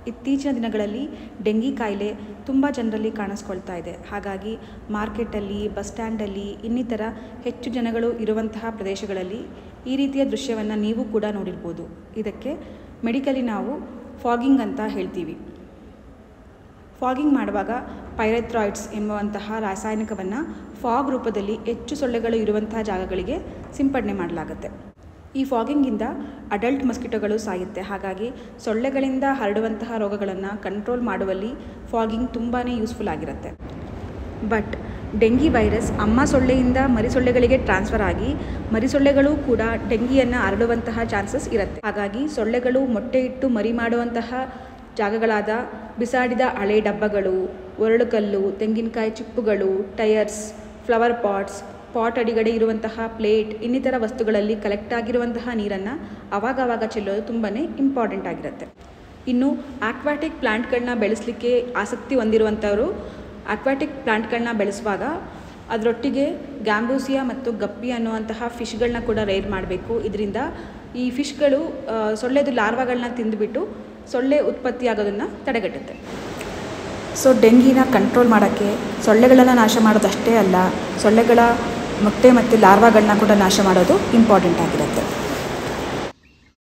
ಇತ್ತೀಚಿನ ದಿನಗಳಲ್ಲಿ ಡೆಂಗಿ ಕಾಯಿಲೆ ತುಂಬ ಜನರಲ್ಲಿ ಕಾಣಿಸ್ಕೊಳ್ತಾ ಇದೆ ಹಾಗಾಗಿ ಮಾರ್ಕೆಟಲ್ಲಿ ಬಸ್ ಸ್ಟ್ಯಾಂಡಲ್ಲಿ ಇನ್ನಿತರ ಹೆಚ್ಚು ಜನಗಳು ಇರುವಂತಹ ಪ್ರದೇಶಗಳಲ್ಲಿ ಈ ರೀತಿಯ ದೃಶ್ಯವನ್ನು ನೀವು ಕೂಡ ನೋಡಿರ್ಬೋದು ಇದಕ್ಕೆ ಮೆಡಿಕಲಿ ನಾವು ಫಾಗಿಂಗ್ ಅಂತ ಹೇಳ್ತೀವಿ ಫಾಗಿಂಗ್ ಮಾಡುವಾಗ ಪೈರೆಥ್ರಾಯ್ಡ್ಸ್ ಎಂಬುವಂತಹ ರಾಸಾಯನಿಕವನ್ನು ಫಾಗ್ ರೂಪದಲ್ಲಿ ಹೆಚ್ಚು ಸೊಳ್ಳೆಗಳು ಇರುವಂತಹ ಜಾಗಗಳಿಗೆ ಸಿಂಪಡಣೆ ಮಾಡಲಾಗುತ್ತೆ ಈ ಫಾಗಿಂಗಿಂದ ಅಡಲ್ಟ್ ಮಸ್ಕಿಟೋಗಳು ಸಾಯುತ್ತೆ ಹಾಗಾಗಿ ಸೊಳ್ಳೆಗಳಿಂದ ಹರಡುವಂತಹ ರೋಗಗಳನ್ನು ಕಂಟ್ರೋಲ್ ಮಾಡುವಲ್ಲಿ ಫಾಗಿಂಗ್ ತುಂಬಾ ಯೂಸ್ಫುಲ್ ಆಗಿರುತ್ತೆ ಬಟ್ ಡೆಂಗಿ ವೈರಸ್ ಅಮ್ಮ ಸೊಳ್ಳೆಯಿಂದ ಮರಿಸೊಳ್ಳೆಗಳಿಗೆ ಟ್ರಾನ್ಸ್ಫರ್ ಆಗಿ ಮರಿಸೊಳ್ಳೆಗಳು ಕೂಡ ಡೆಂಗಿಯನ್ನು ಹರಡುವಂತಹ ಚಾನ್ಸಸ್ ಇರುತ್ತೆ ಹಾಗಾಗಿ ಸೊಳ್ಳೆಗಳು ಮೊಟ್ಟೆ ಇಟ್ಟು ಮರಿ ಮಾಡುವಂತಹ ಜಾಗಗಳಾದ ಬಿಸಾಡಿದ ಹಳೆ ಡಬ್ಬಗಳು ಒರಳುಕಲ್ಲು ತೆಂಗಿನಕಾಯಿ ಚಿಪ್ಪುಗಳು ಟಯರ್ಸ್ ಫ್ಲವರ್ ಪಾಟ್ಸ್ ಪಾಟ್ ಅಡಿಗಡೆ ಇರುವಂತಹ ಪ್ಲೇಟ್ ಇನ್ನಿತರ ವಸ್ತುಗಳಲ್ಲಿ ಕಲೆಕ್ಟ್ ಆಗಿರುವಂತಹ ನೀರನ್ನು ಅವಾಗವಾಗ ಚೆಲ್ಲೋದು ತುಂಬಾ ಇಂಪಾರ್ಟೆಂಟ್ ಆಗಿರುತ್ತೆ ಇನ್ನು ಆಕ್ವಾಟಿಕ್ ಪ್ಲ್ಯಾಂಟ್ಗಳನ್ನ ಬೆಳೆಸಲಿಕ್ಕೆ ಆಸಕ್ತಿ ಹೊಂದಿರುವಂಥವರು ಆಕ್ವಾಟಿಕ್ ಪ್ಲ್ಯಾಂಟ್ಗಳನ್ನ ಬೆಳೆಸುವಾಗ ಅದರೊಟ್ಟಿಗೆ ಗ್ಯಾಂಬೂಸಿಯಾ ಮತ್ತು ಗಪ್ಪಿ ಅನ್ನುವಂತಹ ಫಿಶ್ಗಳನ್ನ ಕೂಡ ರೇರ್ ಮಾಡಬೇಕು ಇದರಿಂದ ಈ ಫಿಶ್ಗಳು ಸೊಳ್ಳೆದು ಲಾರ್ವಾಗಳನ್ನ ತಿಂದುಬಿಟ್ಟು ಸೊಳ್ಳೆ ಉತ್ಪತ್ತಿಯಾಗೋದನ್ನು ತಡೆಗಟ್ಟುತ್ತೆ ಸೊ ಡೆಂಗಿನ ಕಂಟ್ರೋಲ್ ಮಾಡೋಕ್ಕೆ ಸೊಳ್ಳೆಗಳನ್ನು ನಾಶ ಮಾಡೋದಷ್ಟೇ ಅಲ್ಲ ಸೊಳ್ಳೆಗಳ ಮೊಟ್ಟೆ ಮತ್ತು ಲಾರ್ವಾಗಳನ್ನ ಕೂಡ ನಾಶ ಮಾಡೋದು ಇಂಪಾರ್ಟೆಂಟ್ ಆಗಿರುತ್ತೆ